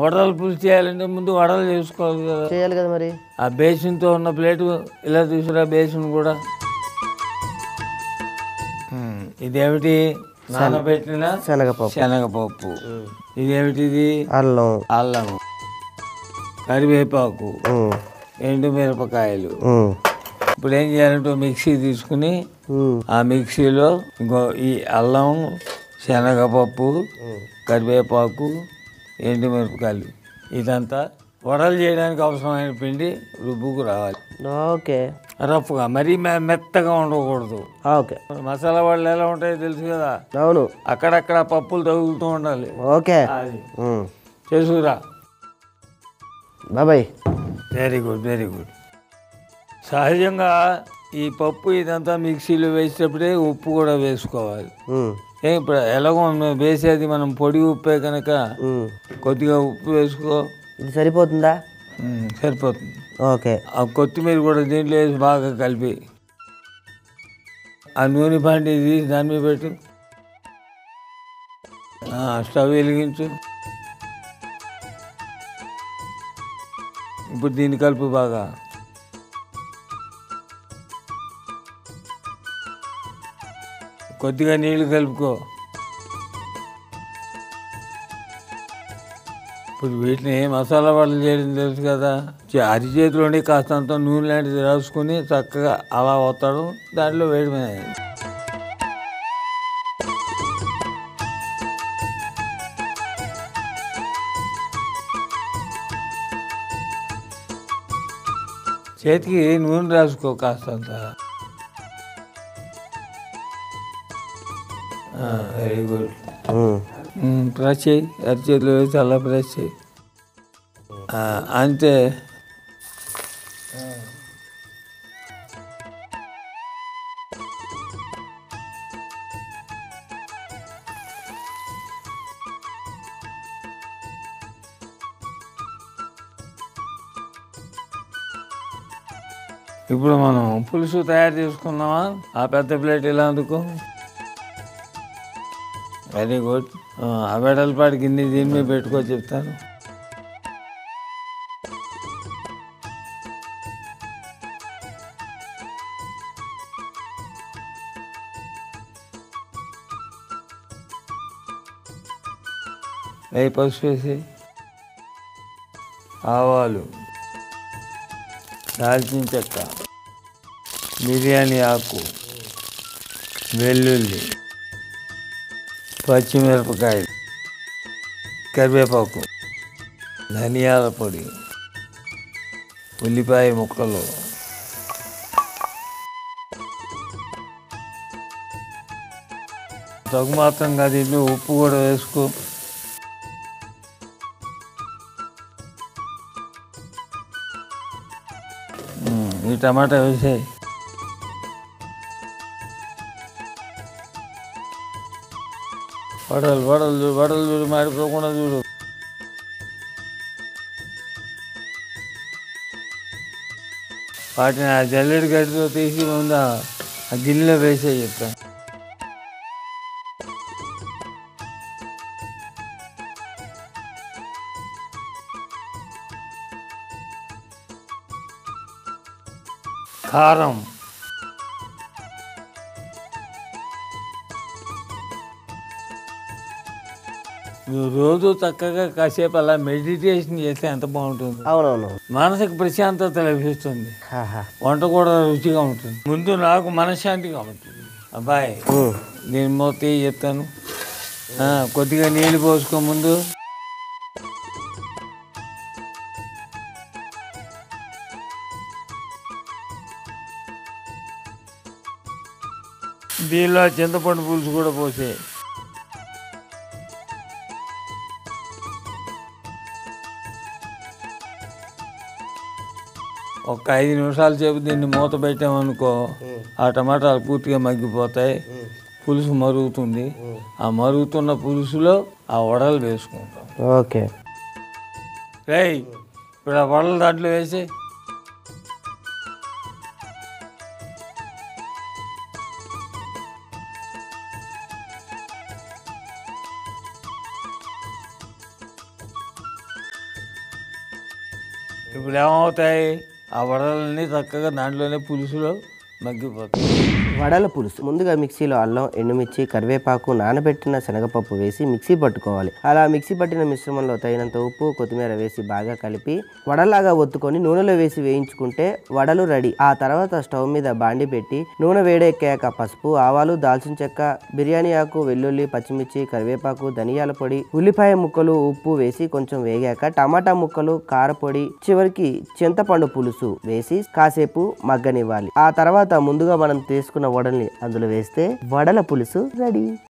వడలు పులుసు చేయాలంటే ముందు వడలు చేసుకోవాలి కదా చేయాలి కదా మరి ఆ బేసిన్తో ఉన్న ప్లేటు ఇలా తీసుకురా బేసిన్ కూడా ఉమ్, ఇదేమిటి నానబెట్టిన శనగపప్పు శనగపప్పు ఇదేమిటిది అల్లం అల్లం కరివేపాకు ఉమ్, ఎండు మిరపకాయలు ఉమ్, ఇప్పుడు ఏం చేయాలంటే ఓ మిక్సీ తీసుకుని ఉమ్, ఆ మిక్సీలో ఇంకో ఈ అల్లం శనగపప్పు కరివేపాకు ఎండు మిరపకాయలు ఇదంతా వడలు చేయడానికి అవసరమైన పిండి రుబ్బుకు రావాలి ఓకే రఫ్గా మరీ మె- మెత్తగా ఉండకూడదు ఓకే మసాలా వడలు ఎలా ఉంటాయో తెలుసు కదా అవును అక్కడక్కడ పప్పులు తగులుతూ ఉండాలి ఓకే అది ఉమ్. చేసుకురా బాబాయ్ వెరీ గుడ్ వెరీ గుడ్ సహజంగా ఈ పప్పు ఇదంతా మిక్సీలో వేసేటప్పుడే ఉప్పు కూడా వేసుకోవాలి ఉమ్, ఏ ఇప్పుడు ఎలాగో మనం వేసేది మనం పొడి ఉప్పే కనుక ఉమ్. కొద్దిగా ఉప్పు వేసుకో ఇది సరిపోతుందా ఉమ్, సరిపోతుంది ఓకే ఆ కొత్తిమీర కూడా దీంట్లో వేసి బాగా కలిపి ఆ నూనె పండి తీసి దాని మీద పెట్టు ఆ, స్టవ్ వెలిగించు ఇప్పుడు దీన్ని కలుపు బాగా కొద్దిగా నీళ్లు కలుపుకో ఇప్పుడు వీటిని మసాలా వడలు చేయడం తెలుసు కదా చే- అరిచేతిలోనే కాస్తంత నూనె లాంటిది రాసుకుని చక్కగా అలా వస్తాడు దాంట్లో వేయడమే చేతికి నూనె రాసుకో కాస్తంత వెరీ గుడ్ ఉమ్, ప్రెస్ చేయి అరిచేతిలో వేసి అలా ప్రెస్ చేయి ఆ, అంతే ఇప్పుడు మనం పులుసు తయారు చేసుకున్నామా ఆ పెద్ద ప్లేట్ ఇలా అందుకో వెరీ గుడ్ ఆ వెడల్పాటి గిన్నె దీని మీద పెట్టుకో చెప్తాను వేయి పసుపు వేసి ఆవాలు దాల్చిన చెక్క బిర్యానీ ఆకు వెల్లుల్లి పచ్చిమిరపకాయలు కరివేపాకు ధనియాల పొడి ఉల్లిపాయ ముక్కలు తగు మాత్రంగా దీంట్లో ఉప్పు కూడా వేసుకో ఉమ్, ఈ టమాటా వేసాయి వడలు వడలు చూడు వడలు చూడు మాడిపోకుండా చూడు వాటిని ఆ జల్లెడి గడ్డితో తీసి ముందు ఆ- ఆ గిన్నెలో వేసే చెప్తాను కారం నువ్వు రోజు చక్కగా కాసేపు అలా మెడిటేషన్ చేస్తే ఎంత బాగుంటుంది అవునవును మానసిక ప్రశాంతత లభిస్తుంది హాహా. వంట కూడా రుచిగా ఉంటుంది ముందు నాకు మనశ్శాంతిగా ఉంటుంది అబ్బాయి ఉమ్, నేను మూత చెప్తాను ఆ, కొద్దిగా నీళ్ళు పోసుకో ముందు దీనిలో చింతపండు పులుసు కూడా పోసే ఒక ఐదు నిమిషాల సేపు దీన్ని మూత పెట్టామనుకో ఆ టమాటాలు పూర్తిగా మగ్గిపోతాయి పులుసు మరుగుతుంది ఆ మరుగుతున్న పులుసులో ఆ వడలు వేసుకుంటాం ఓకే రేయ్ ఇప్పుడు ఆ వడలు దాంట్లో వేసి ఇప్పుడు ఏమవుతాయి ఆ వడలన్నీ చక్కగా దాంట్లోనే పులుసులో మగ్గిపోతాయి వడల పులుసు ముందుగా మిక్సీలో అల్లం ఎండుమిర్చి కరివేపాకు నానబెట్టిన శనగపప్పు వేసి మిక్సీ పట్టుకోవాలి అలా మిక్సీ పట్టిన మిశ్రమంలో తగినంత ఉప్పు కొత్తిమీర వేసి బాగా కలిపి వడలాగా ఒత్తుకొని నూనెలో వేసి వేయించుకుంటే వడలు రెడీ ఆ తర్వాత స్టవ్ మీద బాండి పెట్టి నూనె వేడెక్కాక పసుపు ఆవాలు దాల్చిన చెక్క బిర్యానీ ఆకు వెల్లుల్లి పచ్చిమిర్చి కరివేపాకు ధనియాల పొడి ఉల్లిపాయ ముక్కలు ఉప్పు వేసి కొంచెం వేగాక టమాటా ముక్కలు కారపొడి చివరికి చింతపండు పులుసు వేసి కాసేపు మగ్గనివ్వాలి ఆ తర్వాత ముందుగా మనం తీసుకున్న వడల్ని అందులో వేస్తే వడల పులుసు రెడీ